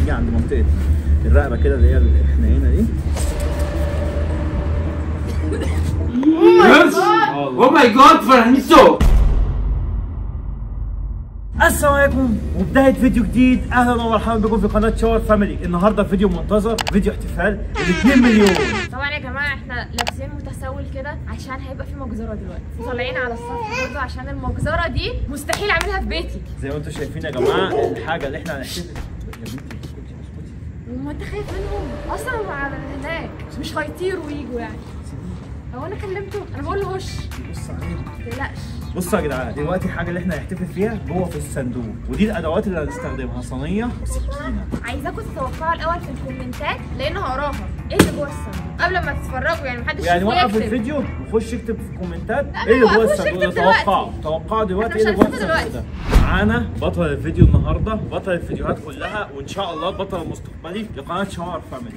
هنيجي عند منطقه الرقبه كده اللي هي الحنينه دي Oh my god, Francisco! السلام عليكم وبدايه فيديو جديد اهلا ومرحبا بكم في قناه شاور فاميلي النهارده فيديو منتظر فيديو احتفال ب 2 مليون طبعا يا جماعه احنا لابسين متسول كده عشان هيبقى في مجزره دلوقتي طالعين على السطح برضه عشان المجزره دي مستحيل اعملها في بيتي زي ما انتم شايفين يا جماعه الحاجه اللي احنا هنحتفل يا بنتي اسكتي اسكتي وما انت خايف منهم اصلا هم على هناك مش هيطيروا ويجوا يعني هو انا كلمته انا بقول له وش بص علينا ما تقلقش بصوا يا جدعان دلوقتي الحاجه اللي احنا هنحتفل فيها جوه في الصندوق ودي الادوات اللي هنستخدمها صينيه وسكينه عايزاكم تتوقعوا الاول في الكومنتات لان هقراها ايه اللي جوه الصندوق قبل ما تتفرجوا يعني محدش يعني يشوف وقف يكتب. الفيديو وخش اكتب في الكومنتات لا، ايه اللي ما جوه وقفوش الصندوق ده اكتب دلوقتي. توقعوا توقعوا دلوقتي احنا ايه مش اللي جوه هنكتب الصندوق دلوقتي. ده معانا بطل الفيديو النهارده بطل الفيديوهات كلها وان شاء الله البطل المستقبلي لقناه شاور فاميلي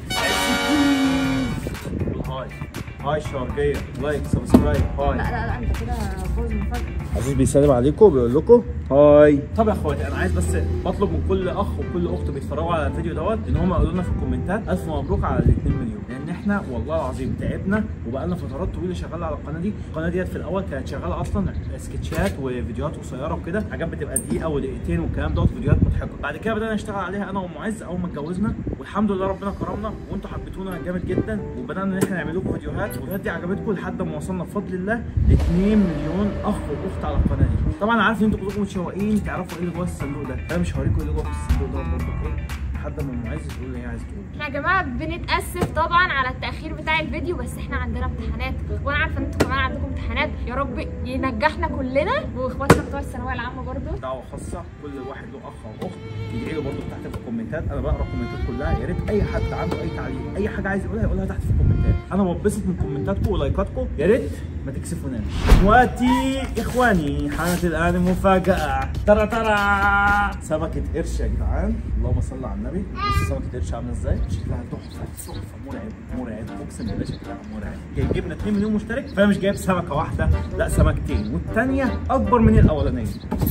هاي هاي شاركيه لايك سبسكرايب هاي لا لا لا انت كده بوظ مفاجاه عزيز بيسلم عليكم بيقول لكم هاي طب يا اخواتي انا عايز بس بطلب من كل اخ وكل اخت بيتفرجوا على الفيديو دوت ان هم يقولوا لنا في الكومنتات الف مبروك على ال 2 مليون لان احنا والله العظيم تعبنا وبقالنا فترات طويله شغاله على القناه دي القناه ديت في الاول كانت شغاله اصلا سكتشات وفيديوهات قصيره وكده حاجات بتبقى دقيقه ودقيقتين والكلام دوت فيديوهات مضحكه بعد كده بدانا نشتغل عليها انا ومعز اول ما اتجوزنا والحمد لله ربنا كرمنا وانتوا حبيتونا جامد جدا وبدانا ان احنا نعمل لكم فيديوهات والفيديوهات دي عجبتكم لحد ما وصلنا بفضل الله ل 2 مليون اخ واخت على القناه دي طبعا عارف ان انتوا كلكم متشوقين تعرفوا ايه اللي جوه الصندوق ده انا مش هوريكم ايه اللي جوه في الصندوق ده برضه ايه لحد ما معز تقول اللي هي عايزه تقول احنا يا جماعه بنتاسف طبعا على التاخير بتاع الفيديو بس احنا عندنا امتحانات وانا عارفه ان انتوا كمان عندكم امتحانات يا رب ينجحنا كلنا واخواتنا بتوع الثانويه العامه برضه دعوه خاصه كل واحد له اخ او اخت يدعي له برضه تحت في الكومنتات انا بقرا الكومنتات كلها يا ريت اي حد عنده اي تعليق اي حاجه عايز يقولها يقولها تحت في الكومنتات انا ببسط من كومنتاتكم ولايكاتكم يا ريت ما تكسفوناش دلوقتي يا اخواني حانت الان مفاجاه ترى ترى سمكه قرش يا جدعان اللهم صل على النبي بص سمكه قرش عامله ازاي شكلها تحفه تحفه مرعب مرعب اقسم بالله شكلها مرعب جاي جبنا 2 مليون مشترك فانا مش جايب سمكه واحده لا سمكتين والثانيه اكبر من الاولانيه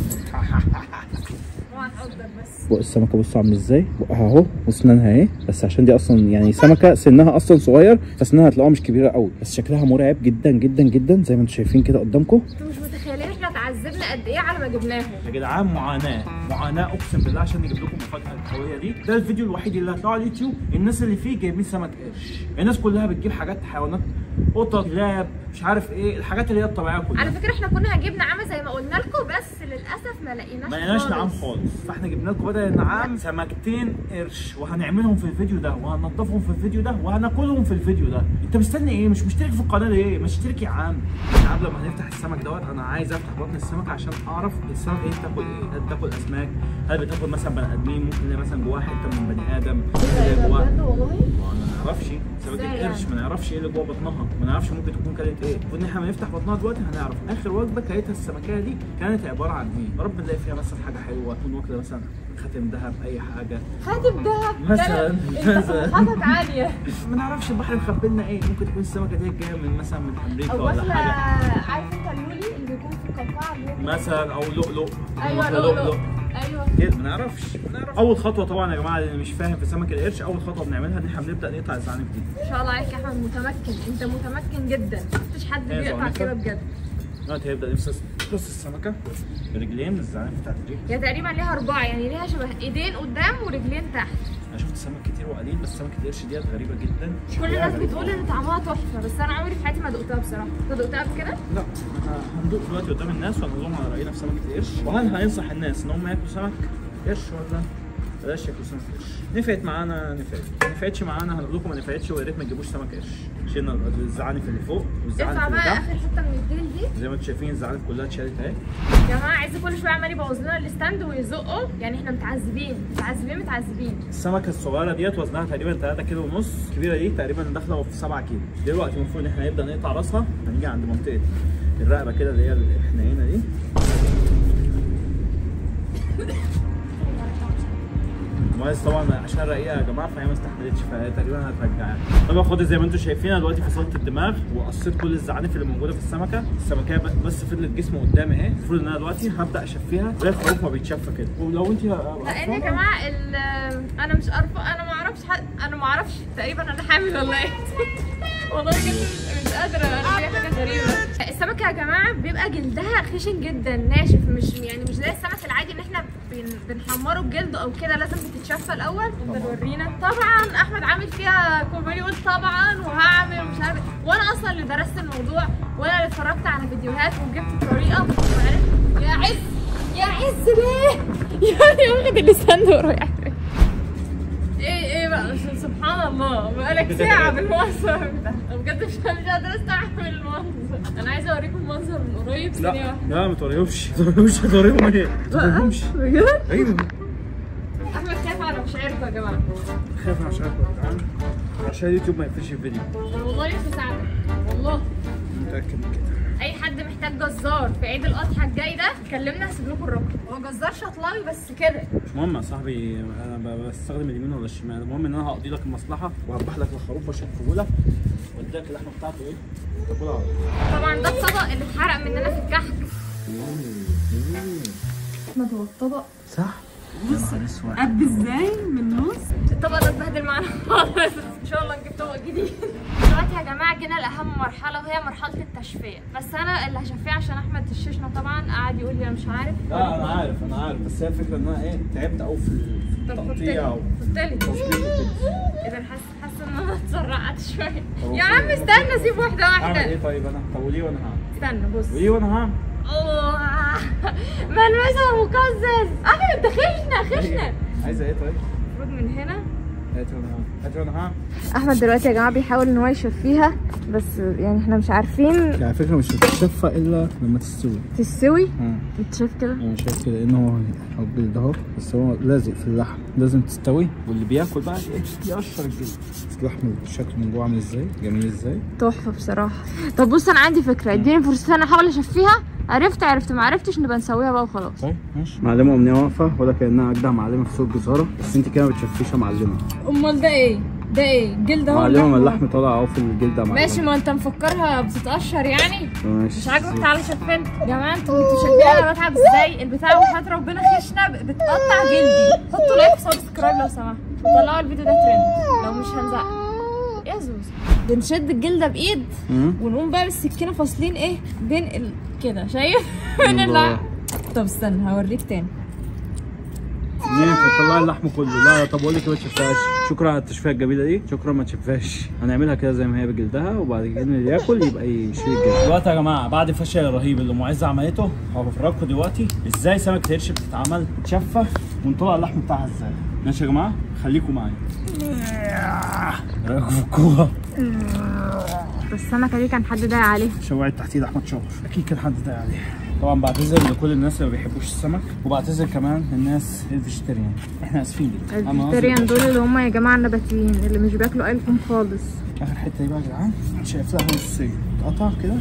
اوعى تقدر بس بق السمكه بصوا عامله ازاي بقها اهو واسنانها اهي بس عشان دي اصلا يعني سمكه سنها اصلا صغير فسنها هتلاقوها مش كبيره قوي بس شكلها مرعب جدا جدا جدا زي ما انتم شايفين كده قدامكم انتوا مش متخيلين احنا اتعذبنا قد ايه على ما جبناهم يا جدعان معاناه معاناه اقسم بالله عشان نجيب لكم المفاجاه القويه دي ده الفيديو الوحيد اللي هتلاقوه على اليوتيوب الناس اللي فيه جايبين سمك قرش الناس كلها بتجيب حاجات حيوانات قطط كلاب مش عارف ايه الحاجات اللي هي الطبيعيه كلها على فكره احنا كنا هنجيب نعامه زي ما قلنا لكم بس للاسف ما لقيناش ما لقيناش نعام خالص فاحنا جبنا لكم بدل النعام سمكتين قرش وهنعملهم في الفيديو ده وهننضفهم في الفيديو ده وهناكلهم في الفيديو ده انت مستني ايه مش مشترك في القناه ليه ما تشترك يا عم قبل ما هنفتح السمك دوت انا عايز افتح بطن السمك عشان اعرف السمك ايه بتاكل ايه هل بتاكل اسماك هل بتاكل مثلا بني ادمين ممكن نلاقي مثلا جواه حته من بني ادم تلاقي جواه بجد والله ما ما نعرفش سمكة ازاي القرش يعني؟ ما نعرفش ايه اللي جوه بطنها ما نعرفش ممكن تكون كانت ايه المفروض ان احنا بنفتح بطنها دلوقتي هنعرف اخر وجبه كانتها السمكيه دي كانت عباره عن ايه يا رب نلاقي فيها مثلا حاجه حلوه تكون واكله مثلا خاتم ذهب اي حاجه خاتم دهب مثلاً، انت مثلاً. طموحاتك عاليه ما نعرفش البحر مخبي لنا ايه ممكن تكون السمكه دي جايه من مثلا من امريكا او ولا واكله حاجه عارف انت اللولي اللي بيكون في القوقعه اللي هو مثلا او لؤلؤ ايوه واكلة لؤلؤ ايوه كده ما نعرفش ما نعرفش اول خطوه طبعا يا جماعه اللي مش فاهم في سمك القرش اول خطوه بنعملها ان احنا بنبدا نقطع الزعنف دي ان شاء الله عليك يا احمد متمكن انت متمكن جدا مفيش حد هي بيقطع زعنفة؟ كده بجد دلوقتي هيبدا نفصل نص السمكه رجلين الزعنف بتاعت الرجل هي تقريبا ليها اربعه يعني ليها شبه ايدين قدام ورجلين تحت انا شفت سمك كتير وقليل بس سمكه القرش ديت غريبه جدا كل الناس بتقول ان طعمها تحفه بس انا عمري في حياتي ما دقتها بصراحه انت دقتها قبل كده لا احنا هندوق دلوقتي قدام الناس وهنقول على راينا في سمكه القرش وهل هننصح الناس ان هم ياكلوا سمك قرش ولا بلاش ياكلوا سمك قرش نفعت معانا نفعت ما نفعتش معانا هنقول لكم ما نفعتش ويا ريت ما تجيبوش سمك قرش شلنا الزعانف اللي فوق والزعانف ارفع اللي بقى تحت اخر حته من الديل دي زي ما انتم شايفين الزعانف كلها اتشالت اهي يا جماعه عايز كل شويه عمال يبوظ لنا الستاند ويزقه يعني احنا متعذبين متعذبين متعذبين السمكه الصغيره ديت وزنها تقريبا 3 كيلو ونص الكبيره دي تقريبا داخله في 7 كيلو دلوقتي المفروض ان احنا نبدا نقطع راسها هنيجي عند منطقه الرقبه كده اللي هي الحنينه دي المعز طبعا عشان رقيقه يا جماعه فهي ما استحملتش فتقريبا هترجع يعني طب يا اخواتي زي ما انتم شايفين انا دلوقتي فصلت الدماغ وقصيت كل الزعانف اللي موجوده في السمكه السمكيه ب- بس فضلت جسمه قدامي اهي المفروض ان انا دلوقتي هبدا اشفيها زي الخروف ما بيتشفى كده ولو انت لان يا جماعه ال- انا مش عارفه انا ما اعرفش حد انا ما اعرفش تقريبا انا حامل ولا ايه والله بجد مش قادره انا في حاجه غريبه السمكه يا جماعه بيبقى جلدها خشن جدا ناشف مش يعني مش زي السمك العادي ان احنا بن- بنحمره بجلده او كده لازم بتتشفى الاول بنورينا طبعا احمد عامل فيها كوميدي يقول طبعا وهعمل ومش عارف إيه. وانا اصلا اللي درست الموضوع وانا اللي اتفرجت على فيديوهات وجبت الطريقه وعرفت يا عز يا عز بيه يعني واخد اللسان ده ورايح فين؟ ايه ايه بقى سبحان الله بقالك ساعة بالمنظر ده بجد مش مش قادرة استحمل المنظر انا عايزة اوريكم المنظر من قريب ثانية لا واحدة لا ما توريهمش ما توريهمش هتوريهم ايه؟ ما توريهمش بجد؟ ايوه احمد خايف على مشاعركم يا جماعة خايف انا عشان أكبر. عشان اليوتيوب ما يقفلش الفيديو انا والله نفسي اساعدك والله متاكد من كده اي حد محتاج جزار في عيد الاضحى الجاي ده كلمنا هسيب لكم الرقم هو جزار شطلاوي بس كده مش مهم يا صاحبي انا ب- بستخدم اليمين ولا الشمال المهم ان انا هقضي لك المصلحه وهذبح لك الخروف واشفه لك وادي لك اللحمه بتاعته ايه تاكلها على طول. طبعا ده الطبق اللي اتحرق مننا في الكحك احمد هو الطبق صح؟ بص قد ازاي من النص الطبق ده اتبهدل معانا خالص ان شاء الله نجيب طبق جديد دلوقتي يا جماعه جينا لاهم مرحله وهي مرحله التشفيه بس انا اللي هشفيه عشان احمد الشيشنا طبعا قعد يقول لي انا مش عارف لا انا عارف انا عارف بس هي الفكره ان انا ايه تعبت قوي في التقطيع قلت لي والتظبيط وكده ايه ده انا حاسه حاسه ان انا اتسرعت شويه طب يا عم استنى سيب واحده اعمل واحده ايه طيب انا طب وليه وانا هعمل استنى بص وليه وانا هعمل اوه ملمسها مقزز احمد ده خشنا خشنا عايزه ايه طيب؟ المفروض من هنا هات وانا هعمل هات وانا هعمل احمد دلوقتي يا جماعه بيحاول ان هو يشفيها بس يعني احنا مش عارفين على فكره مش هتتشفى الا لما تستوي تستوي انت شايف كده انا شايف كده ان هو هو الجلد اهو بس هو لازق في اللحم لازم تستوي واللي بياكل بقى ايه يقشر الجلد بس اللحم شكله من جوه عامل ازاي جميل ازاي تحفه بصراحه طب بص انا عندي فكره اديني فرصه انا احاول اشفيها عرفت عرفت ما عرفتش نبقى نسويها بقى وخلاص طيب ماشي معلمه امنيه واقفه ولا كانها اجدع معلمه في سوق الجزاره بس انت كده ما بتشفيش يا معلمه امال ده ايه ده ايه جلد اهو معلمه ما اللحمة. اللحم طالع اهو في الجلد يا معلمه ماشي ما انت مفكرها بتتقشر يعني ماشي مش عاجبك تعالى شفنت يا جماعه انتوا انتوا شايفين انا بتعب ازاي البتاع وحياة ربنا خشنه ب- بتقطع جلدي حطوا لايك وسبسكرايب لو سمحتوا طلعوا الفيديو ده ترند لو مش هنزعق يا زوز بنشد الجلده بايد مم. ونقوم بقى بالسكينه فاصلين ايه بين ال... كده شايف بين الله. ال طب استنى هوريك تاني ليه انت بتطلعي اللحم كله لا لا طب اقول لك ما تشفاش شكرا على التشفيه الجميله دي شكرا ما تشفاش هنعملها كده زي ما هي بجلدها وبعد كده اللي ياكل يبقى يشيل الجلد دلوقتي يا جماعه بعد الفشل الرهيب اللي معز عملته هفرجكم دلوقتي ازاي سمكه القرش بتتعمل تتشفى ونطلع اللحم بتاعها ازاي ماشي يا جماعه خليكم معايا رايكم في الكوره بس السمكه دي كان حد داعي عليها شوعت تحتيه احمد شاور اكيد كان حد ده عليه طبعا بعتذر لكل الناس اللي ما بيحبوش السمك وبعتذر كمان للناس الفيجيتيريان احنا اسفين جدا أنا قصدي الفيجيتيريان دول اللي هم يا جماعه النباتيين اللي مش بياكلوا اي لحوم خالص اخر حته دي بقى يا جدعان شايف لها نصين اتقطع كده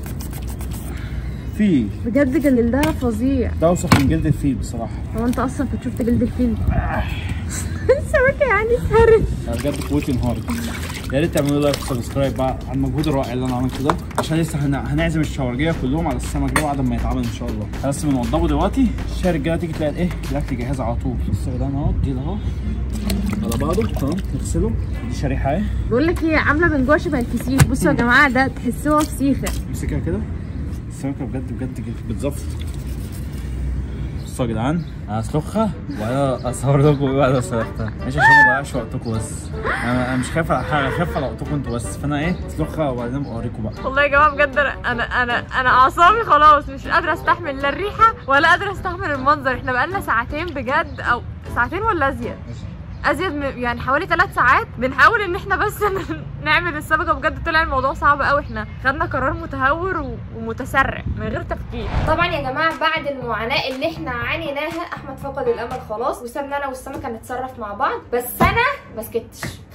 في بجد جلدها فظيع ده اوسخ من جلد الفيل بصراحه هو انت اصلا كنت شفت جلد الفيل السمكه يعني سهرت انا بجد قوتي انهارت يا ريت تعملوا لايك وسبسكرايب بقى على المجهود الرائع اللي انا عملته ده عشان لسه هن- هنعزم الشوارجيه كلهم على السمك ده بعد ما يتعمل ان شاء الله بس بنوضبه دلوقتي الشارع الجايه تيجي تلاقي ايه الاكل جاهز على طول بص يا جدعان اهو دي ده اهو على بعضه تمام نغسله دي شريحه اهي بقول لك ايه عامله من جوه شبه الفسيخ بصوا يا جماعه ده تحسوها فسيخه امسكها كده السمكه بجد بجد بتزفط بصوا يا جدعان انا هسلخها وبعدين اصور لكم ايه بعد ما سلختها ماشي عشان ما اضيعش وقتكم بس انا انا مش خايف على حاجه خايف على وقتكم انتوا بس فانا ايه اسلخها وبعدين ابقى اوريكم بقى والله يا جماعه بجد انا انا انا انا اعصابي خلاص مش قادره استحمل لا الريحه ولا قادره استحمل المنظر احنا بقالنا ساعتين بجد او ساعتين ولا ازيد ازيد من يعني حوالي ثلاث ساعات بنحاول ان احنا بس نعمل السمكه بجد طلع الموضوع صعب قوي احنا خدنا قرار متهور و- ومتسرع من غير تفكير طبعا يا جماعه بعد المعاناه اللي احنا عانيناها احمد فقد الامل خلاص وسابنا انا والسمكه نتصرف مع بعض بس انا ما سكتش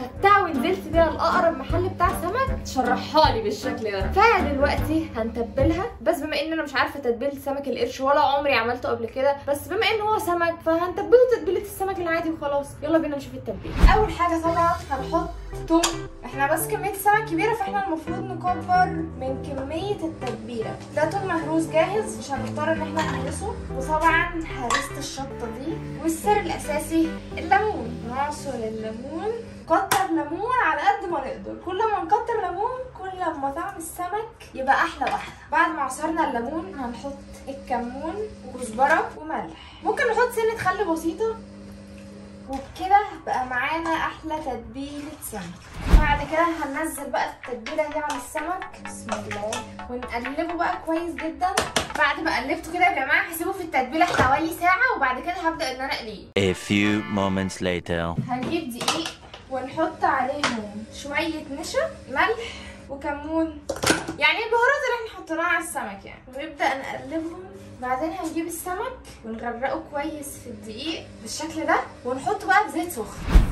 خدتها ونزلت بيها لاقرب محل بتاع سمك شرحها لي بالشكل ده فدلوقتي هنتبلها بس بما ان انا مش عارفه تتبيله سمك القرش ولا عمري عملته قبل كده بس بما ان هو سمك فهنتبله تتبيله السمك العادي وخلاص يلا بينا نشوف التتبيله اول حاجه طبعا هنحط توم احنا بس كميه السمك كبيره فاحنا المفروض نكبر من كميه التتبيله ده توم مهروس جاهز مش هنضطر ان احنا نهرسه وطبعا هرست الشطه دي والسر الاساسي الليمون نعصر الليمون كتر ليمون على قد ما نقدر كل ما نكتر ليمون كل ما طعم السمك يبقى احلى واحلى بعد ما عصرنا الليمون هنحط الكمون وكزبره وملح ممكن نحط سنه خل بسيطه وبكده بقى معانا احلى تتبيله سمك بعد كده هننزل بقى التتبيله دي على السمك بسم الله ونقلبه بقى كويس جدا بعد ما قلبته كده يا جماعه هسيبه في التتبيله حوالي ساعه وبعد كده هبدا ان انا اقليه A few moments later. هنجيب دقيق ونحط عليهم شويه نشا ملح وكمون يعني البهارات اللي احنا حطيناها على السمك يعني ونبدا نقلبهم بعدين هنجيب السمك ونغرقه كويس في الدقيق بالشكل ده ونحطه بقى في زيت سخن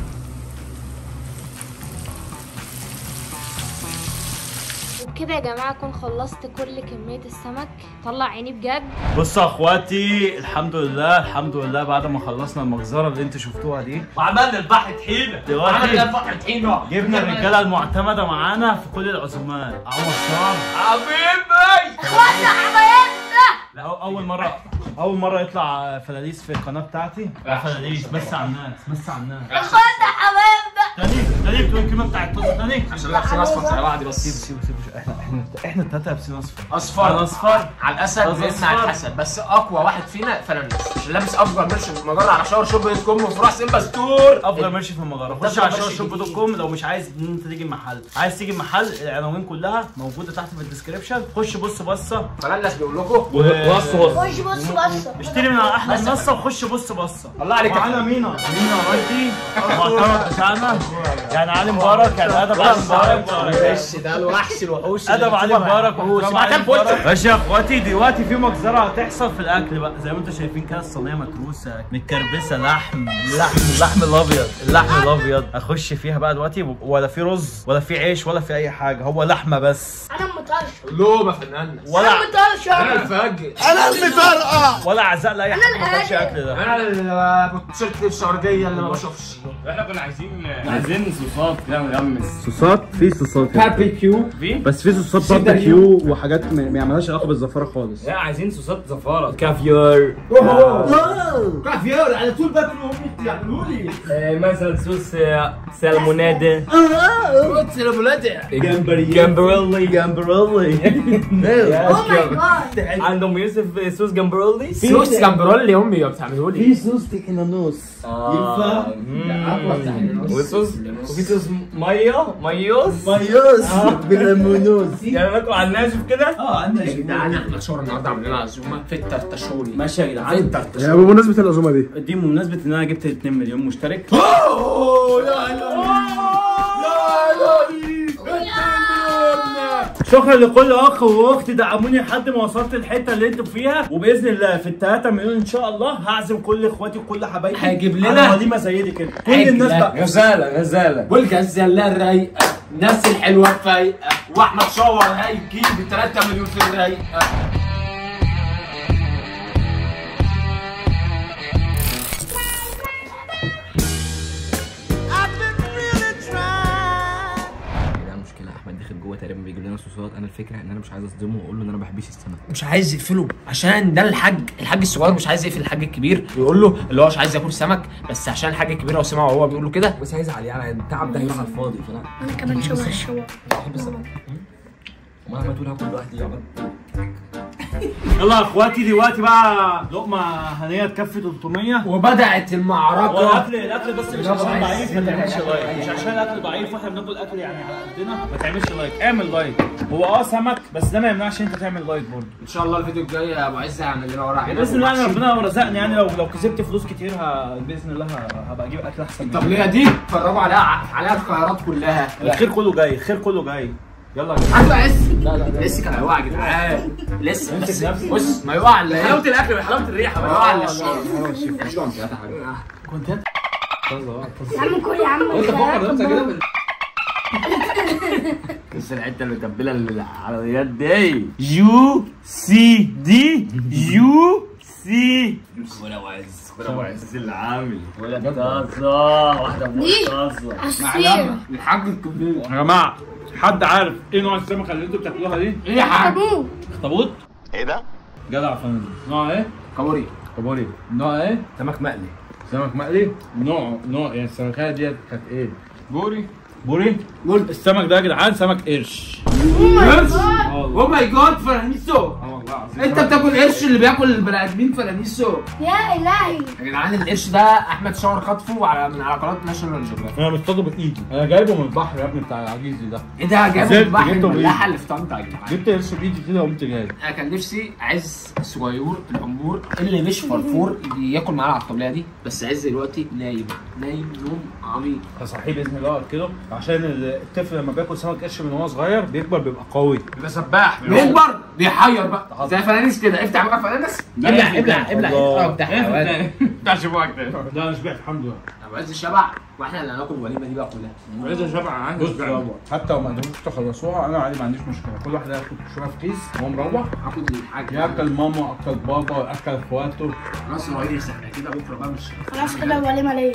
وبكده يا جماعه اكون خلصت كل كميه السمك طلع عيني بجد بصوا يا اخواتي الحمد لله الحمد لله بعد ما خلصنا المجزره اللي انتوا شفتوها دي وعملنا البحر طحينه دلوقتي عملنا البحر طحينه جبنا الرجاله المعتمده معانا في كل العزومات عمر صار حبيبي اخوانا حبايبنا لا أو- اول مره اول مره يطلع فلاليس في القناه بتاعتي لا فلاليس بس على الناس بس على الناس اخوانا حبايبنا تاني تاني بتقول الكلمه بتاعت طز تاني عشان لابسين اصفر زي بعض سيبوا بس سيبوا سيبوا احنا احنا احنا التلاته لابسين اصفر اصفر انا اصفر على الاسد طز بيسمع أصفر. الحسد بس اقوى واحد فينا فلانيس عشان لابس افجر مرش في المجره على شاور شوب دوت كوم وفروع سيمبا ستور افضل ماشي في المغاره خش أفضل على ماشي شوب شوب دوت جديد. كوم لو مش عايز ان انت تيجي المحل عايز تيجي المحل العناوين كلها موجوده تحت في الديسكربشن خش بص بصه فلانيس بيقول لكم بص بص خش بص بص اشتري من على احلى منصه وخش بص بصه الله عليك يا معانا مينا مينا رايتي المعتمد بتاعنا يعني علي مبارك يعني ادب علي مبارك الوحش ده الوحش الوحوش ادب علي مبارك وحوش واحترام بعدين علي مبارك. فوت ماشي يا اخواتي دلوقتي في مجزره هتحصل في الاكل بقى زي ما انتم شايفين كده الصينيه متروسه متكربسه لحم لحم اللحم الابيض اللحم الابيض اخش فيها بقى دلوقتي ولا في رز ولا في عيش ولا في اي حاجه هو لحمه بس انا مطرش لوبه فنان ولا مطرش انا الفجر ولا عزاء لاي حد ما كانش القادر. اكل ده انا التيشيرت الشرجيه اللي ما بشوفش احنا كنا عايزين عايزين صوصات كده نغمس صوصات في صوصات باربيكيو بس في صوصات باربيكيو وحاجات ما ما يعملهاش علاقه بالزفاره خالص لا عايزين صوصات زفاره كافيار كافيار على طول باكل امي بتعملوا لي مثلا صوص سالمونادا قلت لولادي جمبري جمبريلي جامبرولي اوه ماي جاد عندهم يوسف صوص جمبريلي سوس جامبرولي امي بتعملوا لي في صوص تكنانوس ينفع وصوص وفي صوص ميه ميوس مايوس بالليمونوز يعني ناكل على الناشف كده اه عندنا يا جدعان احنا شهر النهارده عاملين عزومه في الترتشولي ماشي يا في جدعان الترتشولي بمناسبة العزومة دي دي بمناسبة ان انا جبت 2 مليون مشترك شكرا لكل اخ واخت دعموني لحد ما وصلت الحته اللي انتوا فيها وباذن الله في ال 3 مليون ان شاء الله هعزم كل اخواتي وكل حبايبي هيجيب لنا- على وليمه زي دي كده كل الناس بقى غزاله غزاله والغزاله الرايقه الناس الحلوه فايقه واحمد شاور هيجيب 3 مليون في الرايقه ده المشكله احمد داخل جوه تقريبا بيجيب لنا صوصات انا الفكره ان انا مش عايز اصدمه واقول له ان انا ما بحبش السمك مش عايز يقفله عشان ده الحاج الحاج الصغير مش عايز يقفل الحاج الكبير ويقول له اللي هو مش عايز ياكل سمك بس عشان الحاج الكبير هو سمعه وهو بيقول له كده بس هيزعل يعني التعب ده هيروح على الفاضي فلا انا كمان شبه الشبه بحب السمك ومهما تقول هاكل لوحدي يا عمر يلا يا اخواتي دلوقتي بقى لقمه هنيه تكفي 300 وبدات المعركه والاكل الاكل بس مش عشان ضعيف ما تعملش لايك مش عشان الاكل ضعيف واحنا بناكل اكل يعني على قدنا ما تعملش لايك اعمل لايك هو اه سمك بس ده ما يمنعش انت تعمل لايك برضه ان شاء الله الفيديو الجاي يا ابو عز هيعمل لنا ورق عنب باذن الله انا ومحشي. ربنا لو رزقني يعني لو لو كسبت فلوس كتير ه... باذن الله ه- هبقى اجيب اكل احسن من طب كده. ليه دي اتفرجوا عليها عليها الخيارات كلها الخير كله جاي الخير كله جاي يلا يا جماعه عنده عز لا لا لسه كان هيوقع يا جدعان لسه امسك بس نفسك. بص ما يوقع الا حلاوه الاكل وحلاوه الريحه ما يوقع الا الشيء كنت يا عم كل يا عم انت فكر نفسك كده في- بس الحته اللي متبله العربيات دي يو سي دي يو سي ولا وعز ولا وعز اللي عامل ولا طاسه واحده دي طاسه عصير الحاج الكبير يا جماعه حد عارف ايه نوع السمكه اللي انتوا بتاكلوها دي؟ ايه يا حاج ابوه اخطبوط ايه ده؟ جدع فندم نوع ايه؟ كابوري كابوري نوع ايه؟ سمك مقلي سمك مقلي نوع نوع يعني السمكه ديت كانت ايه؟ بوري بوري قلت السمك ده يا جدعان سمك قرش قرش اه والله او ماي جاد فرانيسو اه والله العظيم انت بتاكل قرش اللي بياكل البني ادمين فرانيسو يا الهي يا جدعان القرش ده احمد شاور خطفه على من على قناه ناشونال جيوغرافيك انا مصطاده بايدي انا جايبه من البحر يا ابني بتاع العجيزي ده ايه ده جايبه نزلت من البحر جبته الملاحه بإيدي. اللي في طنطا يا جدعان جبت قرش بايدي كده وقمت جايب انا كان نفسي عز الصغير الامور اللي مش فرفور ياكل معانا على الطبليه دي بس عز دلوقتي نايم نايم نوم عميق هصحيه باذن الله كده عشان الطفل لما بياكل سمك قرش من وهو صغير بيكبر بيبقى قوي بيبقى سباح بيكبر بيحير بقى زي فنانيس كده افتح بقى فنانيس ابلع ابلع ابلع الله. اه افتح بتاع شباك ده لا انا شبعت الحمد لله ابو عز الشبع واحنا اللي هناكل الوليمه دي بقى كلها عايز شبع عندي بص يابا حتى لو ما عندكوش تخلصوها انا عادي ما عنديش مشكله كل واحد هياخد شويه في كيس وهو مروح هاخد الحاجه ياكل ماما اكل بابا اكل اخواته خلاص رئيس احنا كده بكره بقى مش خلاص كده وليمه ليه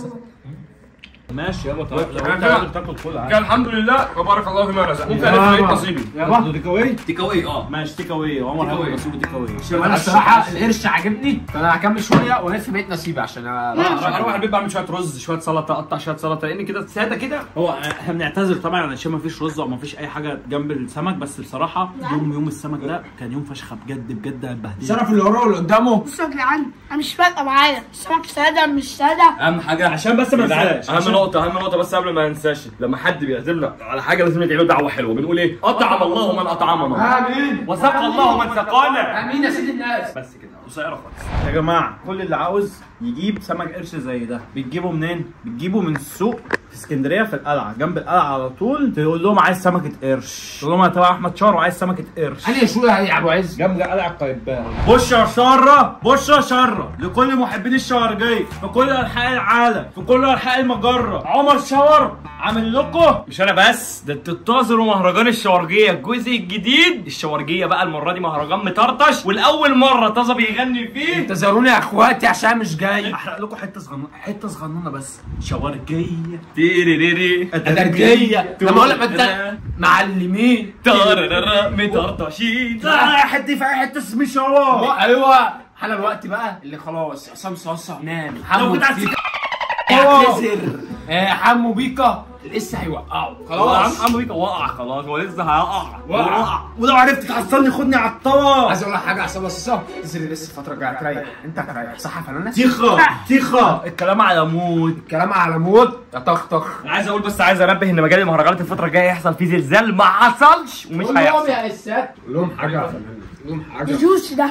ماشي يابا طيب لو أنا انت كده- قادر تاكل كل عادي كان الحمد لله وبارك الله فيما رزق ممكن يا الف بابا. نصيبي يابا تيك اواي تيك اواي اه ماشي تيك اواي عمر Take هياخد away. نصيبه تيك اواي انا الصراحه القرش عاجبني فانا هكمل شويه والف بيت نصيبي عشان اروح اروح البيت بعمل شويه رز شويه سلطه اقطع شويه سلطه لان كده ساده كده هو احنا بنعتذر طبعا علشان ما فيش رز او ما فيش اي حاجه جنب السمك بس بصراحه يوم يوم السمك ده كان يوم فشخه بجد بجد اتبهدلت شرف اللي وراه واللي قدامه بصوا يا جدعان انا مش فارقه معايا السمك ساده مش ساده اهم حاجه عشان بس ما جدعان، ننساش اهم عشان- نقطه اهم نقطه بس قبل ما ننساش لما حد بيعزمنا على حاجه لازم ندعي له دعوه حلوه بنقول ايه اطعم الله من اطعمنا امين وسقى الله من سقانا امين يا سيد الناس بس كده قصيره خالص يا جماعه كل اللي عاوز يجيب سمك قرش زي ده بتجيبه منين؟ بتجيبه من السوق في اسكندريه في القلعه جنب القلعه على طول تقول لهم عايز سمكه قرش تقول لهم انا تبع احمد شار وعايز سمكه قرش انا شو يا ابو عز جنب قلعه قايتباي بشرى شره بشرى شره لكل محبين الشوارجيه في كل انحاء العالم في كل انحاء المجره عمر شاور عامل لكم مش انا بس ده انتوا انتظروا مهرجان الشوارجيه الجزء الجديد الشوارجيه بقى المره دي مهرجان مطرطش والاول مره طازه بيغني فيه انتظروني يا اخواتي عشان مش جاي احرق لكم حته صغنونه حته صغنونه بس شوارجيه تيريريري ادرجيه لما اقول لك ما انت معلمين تارارارا مطرطشين لا حته في اي حته اسمي شوار ايوه حان الوقت بقى اللي خلاص عصام صاصه نام حمو كنت عايز بيكا يعتذر آه، حمو بيكا لسه هيوقعوا خلاص خلاص عم بيك وقع خلاص هو لسه هيقع وقع. ولو عرفت تعصلني خدني على الطبق عايز اقول لك حاجه عصام صاصه تنزل لسه الفتره الجايه هتريح انت هتريح صح يا فنانه تيخه تيخه الكلام على موت الكلام على موت يا طخطخ انا عايز اقول بس عايز انبه ان مجال المهرجانات الفتره الجايه هيحصل فيه زلزال ما حصلش ومش قول لهم هيحصل يا اسات قول لهم حاجه يا فنان قول لهم حاجه الجوس ده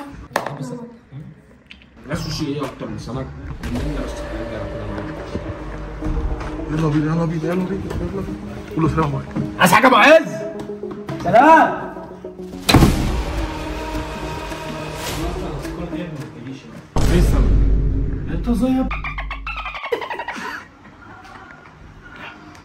لا سوشي ايه اكتر من سمك يلا بينا يلا بينا يلا بينا يلا بينا قول له سلام عليكم عايز حاجه يا ابو عز سلام فيصل انت زي